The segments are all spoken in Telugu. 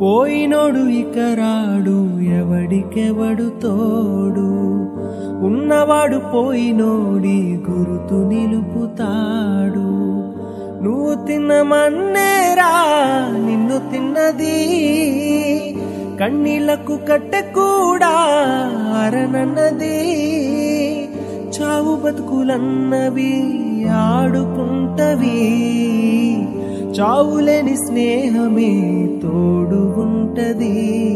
పోయినోడు ఇక రాడు ఎవడికెవడు తోడు ఉన్నవాడు పోయినోడి గురుతు నిలుపుతాడు నువ్వు తిన్న మన్నేరా నిన్ను తిన్నది కన్నీళ్లకు కట్టె కూడా అరనన్నది చావు బతుకులన్నవి ఆడుకుంటవి చావులేని స్నేహమే తోడు ఉంటది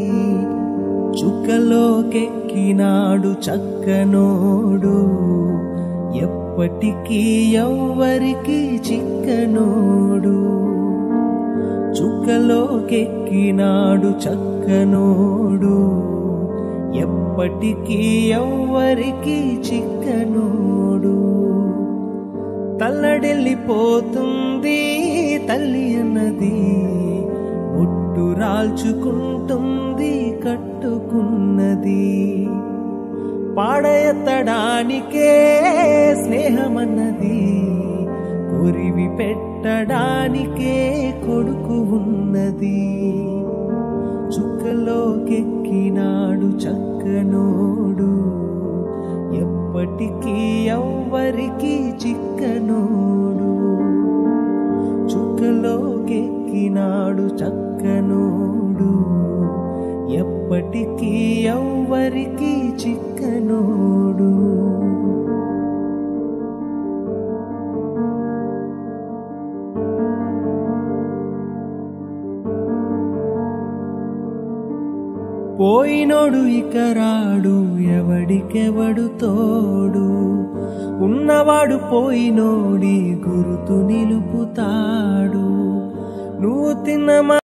చుక్కలోకెక్కినాడు చక్కనోడు ఎప్పటికీ ఎవ్వరికి చిక్కనోడు చుక్కలోకెక్కినాడు చక్కనోడు ఎప్పటికీ ఎవ్వరికి చిక్కనోడు తల్లడెళ్ళిపోతుంది తల్లి అన్నది ఒట్టు రాల్చుకుంటుంది కట్టుకున్నది పాడెత్తడానికే స్నేహమన్నది కొరివి పెట్టడానికే కొడుకు ఉన్నది చుక్కలోకెక్కినాడు చక్కనోడు ఎప్పటికీ ఎవ్వరికి చిక్కనోడు చుక్కలోకెక్కినాడు చక్కనోడు ఎప్పటికీ ఎవ్వరికి చిక్కనోడు పోయినోడు ఇక రాడు ఎవడికెవడు తోడు ఉన్నవాడు పోయినోడి గురుతు నిలుపుతాడు నువ్వు తిన్న